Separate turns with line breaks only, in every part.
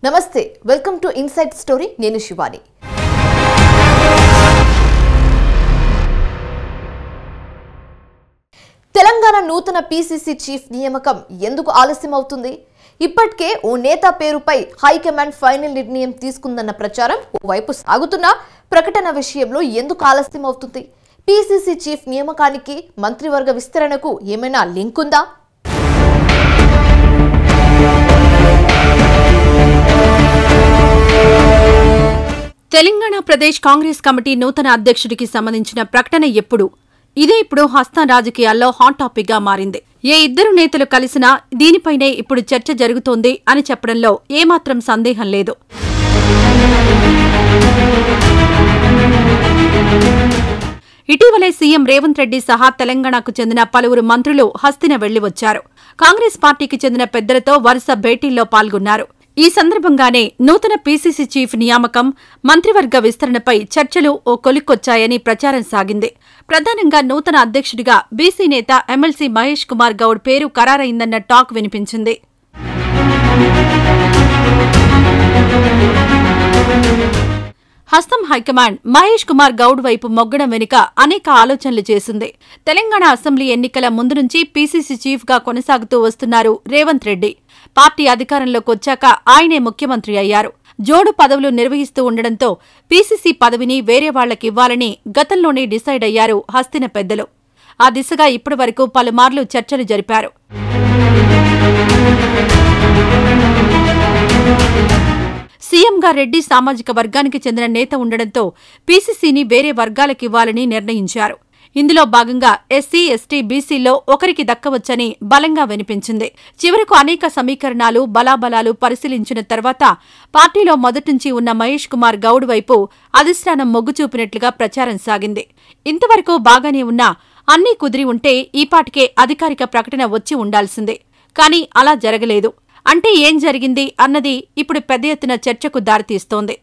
నమస్తే welcome to insight story నేను శివాని తెలంగాణ నూతన పీసీసీ చీఫ్ నియామకం ఎందుకు ఆలస్యం అవుతుంది ఇప్పటికే ఓ నేత పేరుపై హైకమాండ్ ఫైనల్ నిర్ణయం తీసుకుందన్న ప్రచారం ఓవైపు సాగుతున్నా ప్రకటన విషయంలో ఎందుకు ఆలస్యం అవుతుంది పీసీసీ చీఫ్ నియామకానికి మంత్రివర్గ విస్తరణకు ఏమైనా లింక్ ఉందా
తెలంగాణ ప్రదేశ్ కాంగ్రెస్ కమిటీ నూతన అధ్యక్షుడికి సంబంధించిన ప్రకటన ఎప్పుడు ఇదే ఇప్పుడు హస్తం రాజకీయాల్లో హాట్ టాపిక్ గా మారింది ఏ ఇద్దరు నేతలు కలిసినా దీనిపైనే ఇప్పుడు చర్చ జరుగుతోంది అని చెప్పడంలో ఏమాత్రం సందేహం లేదు ఇటీవలే సీఎం రేవంత్ రెడ్డి సహా తెలంగాణకు చెందిన పలువురు మంత్రులు హస్తిన వెళ్లి వచ్చారు కాంగ్రెస్ పార్టీకి చెందిన పెద్దలతో వరుస భేటీల్లో పాల్గొన్నారు ఈ సందర్భంగానే నూతన పీసీసీ చీఫ్ నియామకం మంత్రివర్గ విస్తరణపై చర్చలు ఓ కొలిక్కొచ్చాయని ప్రచారం సాగింది ప్రధానంగా నూతన అధ్యక్షుడిగా బీసీ నేత ఎమ్మెల్సీ మహేష్ కుమార్ గౌడ్ పేరు ఖరారైందన్న టాక్ వినిపించింది హస్తం హైకమాండ్ మహేష్ కుమార్ గౌడ్ వైపు మొగ్గడం వెనుక అనేక ఆలోచనలు చేసింది తెలంగాణ అసెంబ్లీ ఎన్నికల ముందు నుంచి పీసీసీ చీఫ్ గా కొనసాగుతూ వస్తున్నారు రేవంత్ రెడ్డి పార్టీ అధికారంలోకి వచ్చాక ఆయనే ముఖ్యమంత్రి అయ్యారు జోడు పదవులు నిర్వహిస్తూ ఉండడంతో పీసీసీ పదవిని వేరే వాళ్లకివ్వాలని గతంలోనే డిసైడ్ అయ్యారు హస్తిన పెద్దలు ఆ దిశగా ఇప్పటివరకు పలుమార్లు చర్చలు జరిపారు సీఎంగా రెడ్డి సామాజిక వర్గానికి చెందిన నేత ఉండడంతో పీసీసీని వేరే వర్గాలకివ్వాలని నిర్ణయించారు ఇందులో భాగంగా ఎస్సీ ఎస్టీ బీసీలో ఒకరికి దక్కవచ్చని బలంగా వినిపించింది చివరకు అనేక సమీకరణాలు బలాబలాలు పరిశీలించిన తర్వాత పార్టీలో మొదటినుంచి ఉన్న మహేష్ కుమార్ గౌడ్ వైపు అధిష్టానం మొగ్గు చూపినట్లుగా ప్రచారం సాగింది ఇంతవరకు బాగానే ఉన్నా అన్నీ కుదిరి ఉంటే ఈపాటికే అధికారిక ప్రకటన వచ్చి ఉండాల్సిందే కానీ అలా జరగలేదు అంటే ఏం జరిగింది అన్నది ఇప్పుడు పెద్ద ఎత్తున చర్చకు దారితీస్తోంది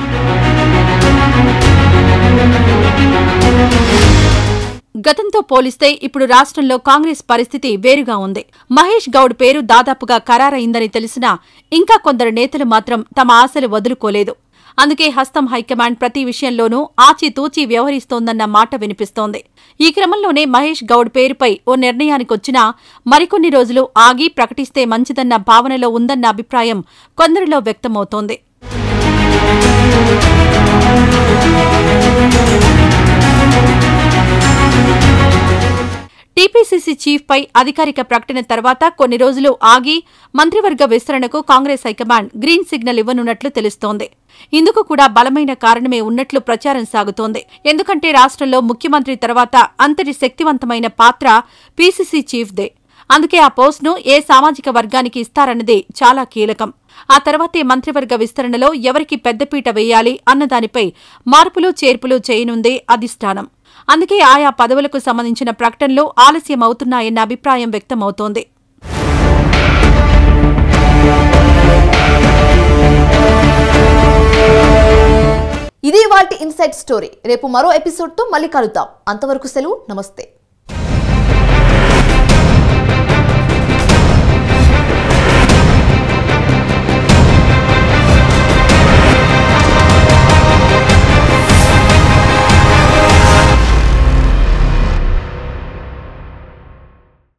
గతంతో పోలిస్తే ఇప్పుడు రాష్ట్రంలో కాంగ్రెస్ పరిస్థితి వేరుగా ఉంది మహేష్ గౌడ్ పేరు దాదాపుగా ఖరారైందని తెలిసినా ఇంకా కొందరు నేతలు మాత్రం తమ ఆశలు వదులుకోలేదు అందుకే హస్తం హైకమాండ్ ప్రతి విషయంలోనూ ఆచితూచి వ్యవహరిస్తోందన్న మాట వినిపిస్తోంది ఈ క్రమంలోనే మహేష్ గౌడ్ పేరుపై ఓ నిర్ణయానికొచ్చినా మరికొన్ని రోజులు ఆగి ప్రకటిస్తే మంచిదన్న భావనలో ఉందన్న అభిప్రాయం కొందరిలో వ్యక్తమవుతోంది టీపీసీసీ చీఫ్ పై అధికారిక ప్రకటన తర్వాత కొన్ని రోజులు ఆగి మంత్రివర్గ విస్తరణకు కాంగ్రెస్ హైకమాండ్ గ్రీన్ సిగ్నల్ ఇవ్వనున్నట్లు తెలుస్తోంది ఇందుకు కూడా బలమైన కారణమే ఉన్నట్లు ప్రచారం సాగుతోంది ఎందుకంటే రాష్ట్రంలో ముఖ్యమంత్రి తర్వాత అంతటి శక్తివంతమైన పాత్ర పీసీసీ చీఫ్దే అందుకే ఆ పోస్ట్ను ఏ సామాజిక వర్గానికి ఇస్తారన్నది చాలా కీలకం ఆ తర్వాతే మంత్రివర్గ విస్తరణలో ఎవరికి పెద్దపీట వేయాలి అన్నదానిపై మార్పులు చేర్పులు చేయనుందే అధిష్టానం అందుకే ఆయా పదవులకు సంబంధించిన ప్రకటనలు ఆలస్యం అవుతున్నాయన్న అభిప్రాయం వ్యక్తమవుతోంది
ఇది వాటి ఇన్సైట్ స్టోరీ రేపు మరో ఎపిసోడ్తో మళ్ళీ కలుద్దాం అంతవరకు సెలవు నమస్తే